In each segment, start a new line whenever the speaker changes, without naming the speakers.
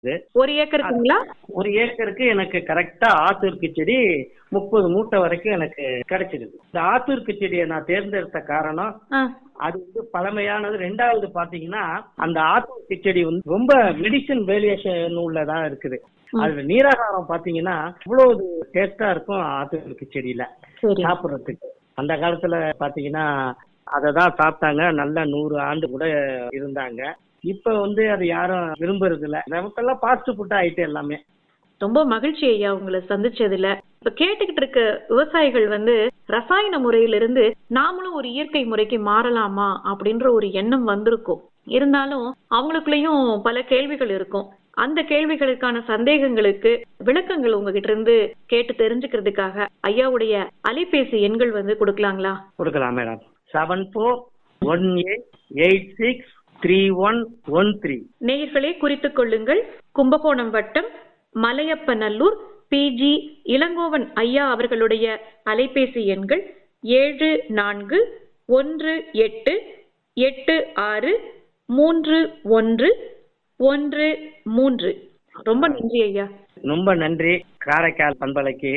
ஒரு ஏக்கருக்குங்களா
ஒரு ஏக்கருக்கு எனக்கு கரெக்டா ஆத்தூர் கிச்சடி முப்பது மூட்டை வரைக்கும் எனக்கு கிடைச்சிடுது இந்த ஆத்தூர் கிச்சடியை நான் தேர்ந்தெடுத்த காரணம்
ஆ,
அது வந்து பழமையானது ரெண்டாவது பாத்தீங்கன்னா அந்த ஆத்தூர் கிச்சடி வந்து ரொம்ப மெடிசன் வேரியேஷன் உள்ளதா இருக்குது அதுல நீராகாரம் பாத்தீங்கன்னா இவ்வளவு டேஸ்டா இருக்கும் ஆத்தூர் கிச்சடியில
சரி
சாப்பிடுறதுக்கு அந்த காலத்துல பாத்தீங்கன்னா அதை தான் சாப்பிட்டாங்க நல்ல நூறு ஆண்டு கூட இருந்தாங்க இப்ப வந்து அது யாரும் விரும்புறது இல்ல நமக்கெல்லாம் ஃபாஸ்ட் ஃபுட் ஆயிட்டு எல்லாமே
ரொம்ப மகிழ்ச்சி ஐயா உங்களை சந்திச்சதுல இப்ப கேட்டுக்கிட்டு இருக்க விவசாயிகள் வந்து ரசாயன முறையிலிருந்து நாமளும் ஒரு இயற்கை முறைக்கு மாறலாமா அப்படின்ற ஒரு எண்ணம் வந்திருக்கும் இருந்தாலும் அவங்களுக்குள்ளயும் பல கேள்விகள் இருக்கும் அந்த கேள்விகளுக்கான சந்தேகங்களுக்கு விளக்கங்கள் உங்ககிட்ட இருந்து கேட்டு தெரிஞ்சுக்கிறதுக்காக ஐயாவுடைய அலைபேசி எண்கள் வந்து கொடுக்கலாங்களா
கொடுக்கலாம் madam seven four one eight eight six three one one three
நேயர்களே குறித்துக் கொள்ளுங்கள் கும்பகோணம் வட்டம் மலையப்பநல்லூர் பிஜி இளங்கோவன் ஐயா அவர்களுடைய அலைபேசி எண்கள் ஏழு நான்கு ஒன்று எட்டு எட்டு ஆறு மூன்று ஒன்று ஒன்று மூன்று ரொம்ப நன்றி ஐயா
ரொம்ப நன்றி காரைக்கால் பண்பலைக்கு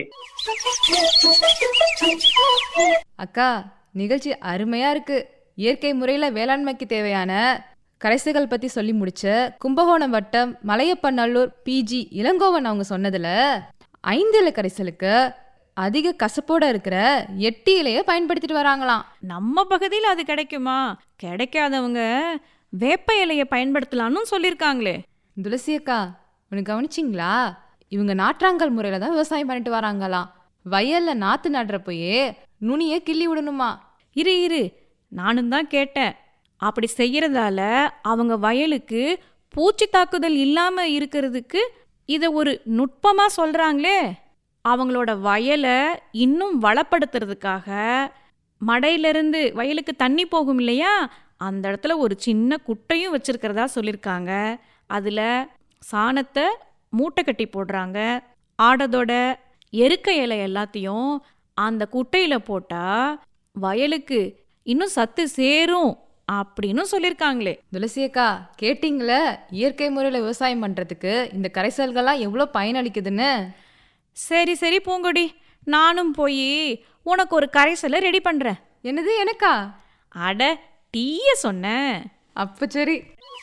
அக்கா நிகழ்ச்சி அருமையா இருக்கு இயற்கை முறையில வேளாண்மைக்கு தேவையான கரைசல்கள் பத்தி சொல்லி முடிச்ச கும்பகோணம் வட்டம் மலையப்பநல்லூர் பிஜி இளங்கோவன் அவங்க சொன்னதுல ஐந்து இலை கரைசலுக்கு அதிக கசப்போட இருக்கிற எட்டி இலைய பயன்படுத்திட்டு வராங்களாம்
நம்ம பகுதியில் அது கிடைக்குமா கிடைக்காதவங்க வேப்ப இலையை பயன்படுத்தலாம்னு சொல்லியிருக்காங்களே
துளசி அக்கா உனக்கு கவனிச்சிங்களா இவங்க நாற்றாங்கல் முறையில தான் விவசாயம் பண்ணிட்டு வராங்களாம் வயல்ல நாத்து நடுறப்போயே நுனியை கிள்ளி விடணுமா
இரு இரு நானும் தான் கேட்டேன் அப்படி செய்யறதால அவங்க வயலுக்கு பூச்சி தாக்குதல் இல்லாம இருக்கிறதுக்கு இதை ஒரு நுட்பமா சொல்றாங்களே அவங்களோட வயலை இன்னும் வளப்படுத்துறதுக்காக மடையிலிருந்து வயலுக்கு தண்ணி போகும் இல்லையா அந்த இடத்துல ஒரு சின்ன குட்டையும் வச்சிருக்கிறதா சொல்லியிருக்காங்க அதில் சாணத்தை மூட்டை கட்டி போடுறாங்க ஆடதோட எருக்க இலை எல்லாத்தையும் அந்த குட்டையில் போட்டால் வயலுக்கு இன்னும் சத்து சேரும் அப்படின்னு சொல்லியிருக்காங்களே
துளசி அக்கா கேட்டிங்களே இயற்கை முறையில விவசாயம் பண்றதுக்கு இந்த கரைசல்கள்லாம் எவ்வளோ பயனளிக்குதுன்னு
சரி சரி பூங்கொடி நானும் போய் உனக்கு ஒரு கரைசலை ரெடி பண்ணுறேன்
என்னது எனக்கா
அட டீய சொன்னேன்
அப்ப சரி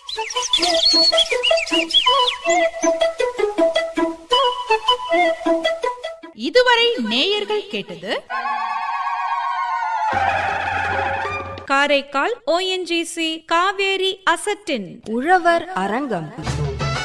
இதுவரை நேயர்கள் கேட்டது
காரைக்கால் ஓஎன்ஜிசி காவேரி அசட்டின்
உழவர் அரங்கம்